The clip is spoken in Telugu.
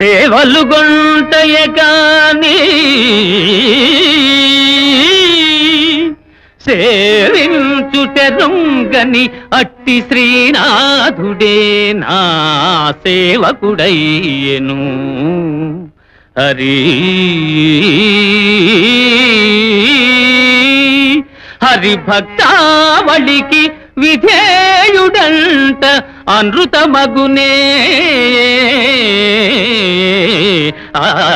సేవలు గొంటయ కాని సేవించుటెరుంగని అట్టి శ్రీనాథుడే నా సేవకుడయ్యెను హరి హరి భక్తావళికి విధేయుడంట అనృతమగునే ఆ